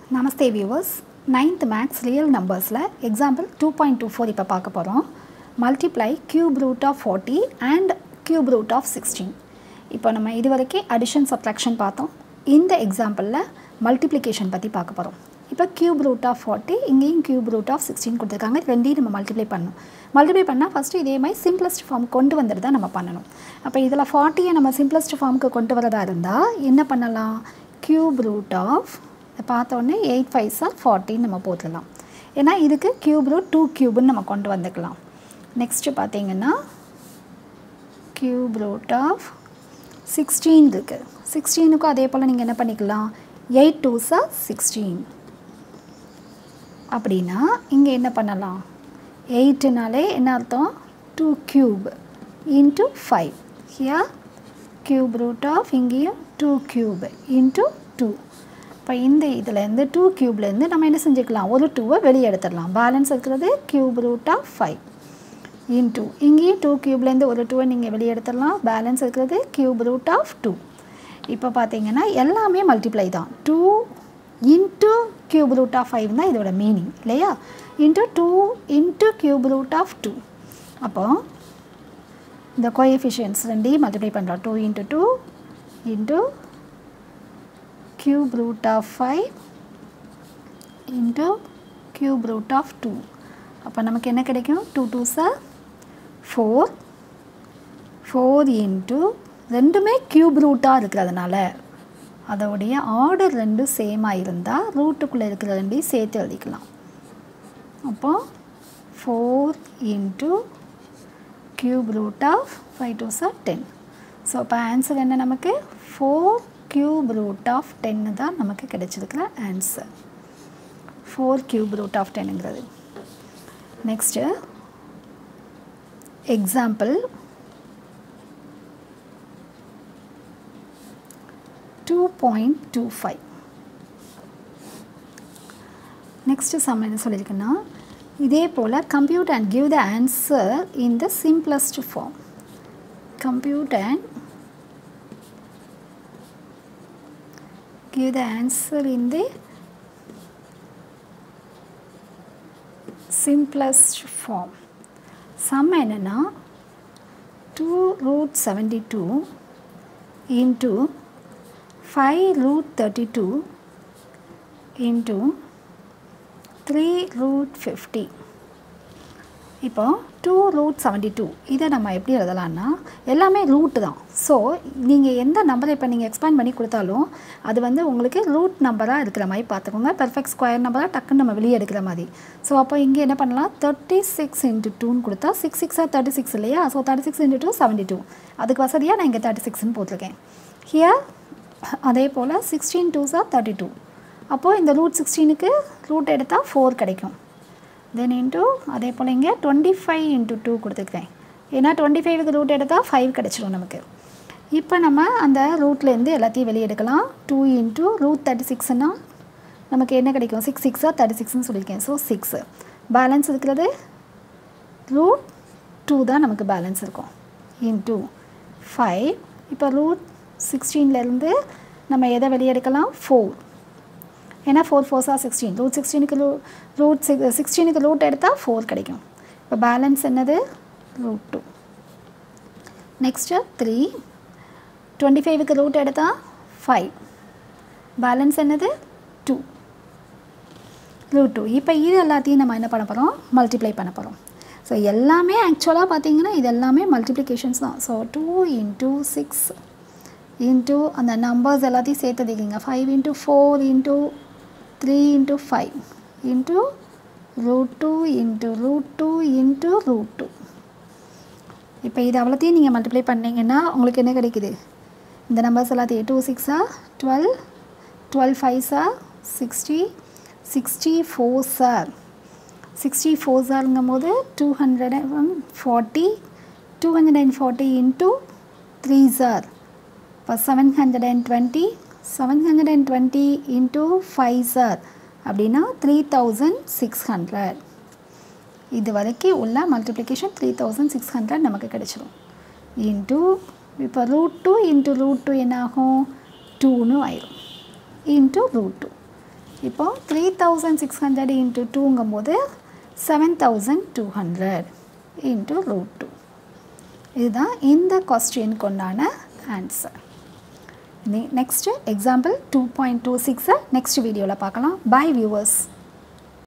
நமஸ்தே viewers ninth maths real நம்பர்ஸில் example two point two four இப்போ பார்க்க போகிறோம் multiply cube root of forty and cube root of sixteen இப்போ நம்ம இது வரைக்கும் அடிஷன் சப்ட்ராக்ஷன் பார்த்தோம் இந்த எக்ஸாம்பிளில் மல்டிப்ளிகேஷன் பற்றி பார்க்க போகிறோம் இப்போ கியூப் ரூட் ஆஃப் ஃபார்ட்டி இங்கேயும் கியூப் ரூட் ஆஃப் சிக்ஸ்டீன் கொடுத்துருக்காங்க ரெண்டையும் நம்ம மல்டிப்ளை பண்ணணும் மல்டிப்ளை பண்ணால் ஃபஸ்ட்டு இதே மாதிரி சிம்பிளஸ்ட் ஃபார்ம் கொண்டு வந்துட்டு தான் நம்ம பண்ணணும் அப்போ இதில் ஃபார்ட்டியை நம்ம சிம்பிளஸ்ட் ஃபார்முக்கு கொண்டு வரதா இருந்தால் என்ன பண்ணலாம் கியூப் ரூட் ஆஃப் இதை பார்த்தோன்னே எயிட் ஃபைவ் சார் ஃபார்ட்டின்னு நம்ம போட்டுடலாம் ஏன்னா இதுக்கு கியூப் ரூட் டூ கியூப்னு நம்ம கொண்டு வந்துக்கலாம் நெக்ஸ்ட்டு பார்த்தீங்கன்னா கியூப் ரூட் ஆஃப் சிக்ஸ்டீன் இருக்குது சிக்ஸ்டீனுக்கும் அதே போல் நீங்கள் என்ன பண்ணிக்கலாம் எயிட் டூ சார் சிக்ஸ்டீன் அப்படின்னா இங்கே என்ன பண்ணலாம் எயிட்டுனாலே என்ன அர்த்தம் two cube into five here cube root of இங்கேயும் டூ கியூப் இன்ட்டு டூ இப்போ இந்த இதுலேருந்து டூ க்யூப்லேருந்து நம்ம என்ன செஞ்சுக்கலாம் ஒரு டூவை வெளியே எடுத்துடலாம் பேலன்ஸ் இருக்கிறது cube root of five into இங்கேயும் டூ க்யூப்லேருந்து ஒரு டூவை நீங்கள் வெளியே எடுத்துடலாம் பேலன்ஸ் இருக்கிறது கியூப் ரூட் ஆஃப் டூ இப்போ பார்த்தீங்கன்னா எல்லாமே மல்டிப்ளை தான் two into cube root of five தான் இதோட மீனிங் இல்லையா into two into cube root of two அப்போ இந்த கோஎஃபிஷியன்ஸ் ரெண்டையும் மல்டிப்ளை பண்ணுறோம் two into two into cube root of 5 into cube root of 2 அப்போ நமக்கு என்ன கிடைக்கும் two two sir four four into ரெண்டுமே கியூப் ரூட்டாக இருக்கிறதுனால அதோடைய ஆர்டர் ரெண்டும் சேமாக இருந்தால் ரூட்டுக்குள்ளே இருக்கிற ரெண்டையும் சேர்த்து எழுதிக்கலாம் அப்போ four into cube root of five two sir ten so அப்போ ஆன்சர் என்ன நமக்கு ஃபோர் கியூப் ரூட் ஆஃப் டென்னு தான் நமக்கு கிடைச்சிருக்கிற answer four cube root of டென்னுங்கிறது next example two point two five next sum என்ன சொல்லியிருக்குன்னா இதே போல் compute and give the answer in the simplest form compute and give the answer in the simplest form sum என்னன்னா 2 root 72 into 5 root 32 into 3 root 50 இப்போ two root seventy two இதை நம்ம எப்படி எழுதலாம்னா எல்லாமே ரூட்டு தான் ஸோ நீங்கள் எந்த நம்பரை இப்போ நீங்கள் எக்ஸ்பேண்ட் பண்ணி கொடுத்தாலும் அது வந்து உங்களுக்கு ரூட் நம்பராக இருக்கிற மாதிரி பார்த்துக்கோங்க பெர்ஃபெக்ட் ஸ்கொயர் நம்பராக டக்குன்னு நம்ம வெளியே எடுக்கிற மாதிரி ஸோ அப்போ இங்கே என்ன பண்ணலாம் தேர்ட்டி சிக்ஸ் இன்ட்டு டூன்னு கொடுத்தா சிக்ஸ் சிக்ஸாக தேர்ட்டி சிக்ஸ் இல்லையா so thirty six into two seventy two அதுக்கு வசதியாக நான் இங்கே தேர்ட்டி சிக்ஸ்னு போட்டிருக்கேன் ஹியர் அதே போல் சிக்ஸ்டீன் டூஸாக தேர்ட்டி டூ அப்போது இந்த ரூட் சிக்ஸ்டீனுக்கு ரூட் எடுத்தால் ஃபோர் கிடைக்கும் தென் இன்ட்டு அதே போல் இங்கே டுவெண்ட்டி ஃபைவ் இன்ட்டு டூ கொடுத்துருக்கேன் ஏன்னா டுவெண்ட்டி ஃபைவுக்கு ரூட் எடுத்தால் ஃபைவ் கிடச்சிரும் நமக்கு இப்போ நம்ம அந்த ரூட்லேருந்து எல்லாத்தையும் வெளியே எடுக்கலாம் டூ இன்ட்டு ரூட் தேர்ட்டி சிக்ஸ்னால் நமக்கு என்ன கிடைக்கும் சிக்ஸ் சிக்ஸாக தேர்ட்டி சிக்ஸ்னு சொல்லியிருக்கேன் ஸோ சிக்ஸு பேலன்ஸ் இருக்கிறது ரூட் டூ தான் நமக்கு பேலன்ஸ் இருக்கும் இன்ட்டு ஃபைவ் இப்போ ரூட் சிக்ஸ்டீன்லேருந்து நம்ம எதை வெளியே எடுக்கலாம் ஃபோர் ஏன்னா ஃபோர் ஃபோர்ஸாக சிக்ஸ்டீன் ரூட் சிக்ஸ்டீனுக்கு ரூ ரூட் சிக்ஸ் சிக்ஸ்டீனுக்கு ரூட் எடுத்தால் ஃபோர் கிடைக்கும் இப்போ பேலன்ஸ் என்னது root two next three twenty ஃபைவுக்கு ரூட் எடுத்தால் ஃபைவ் பேலன்ஸ் என்னது டூ ரூட் டூ இப்போ இது எல்லாத்தையும் நம்ம என்ன பண்ண போகிறோம் மல்டிப்ளை பண்ண போகிறோம் ஸோ எல்லாமே ஆக்சுவலாக பார்த்தீங்கன்னா இது எல்லாமே மல்டிப்ளிகேஷன்ஸ் தான் so two into six into அந்த நம்பர்ஸ் எல்லாத்தையும் சேர்த்துதிக்கிங்க five into four into three into five into root two into root two into root two இப்போ இது அவ்வளோத்தையும் நீங்கள் மல்டிப்ளை பண்ணிங்கன்னா உங்களுக்கு என்ன கிடைக்குது இந்த நம்பர்ஸ் எல்லாத்தையும் டூ சிக்ஸா டுவெல் டுவெல் ஃபைவ்ஸா sixty sixty four sir sixty four சாருங்கும் போது two hundred and forty two hundred and forty into three sir இப்போ seven hundred and twenty seven hundred and twenty into five sir அப்படின்னா three thousand six hundred இது வரைக்கும் உள்ள multiplication three thousand six hundred நமக்கு கிடைச்சிரும் into இப்போ root two into root two என்ன ஆகும் டூன்னு ஆயிரும் இன்ட்டு ரூட் டூ இப்போ three thousand six hundred into டூங்கும் போது seven thousand two hundred into root two இதுதான் இந்த கொஸ்டினுக்கு உண்டான answer next example two point two சிக்ஸை நெக்ஸ்ட் வீடியோவில் பார்க்கலாம் பை வியூவர்ஸ்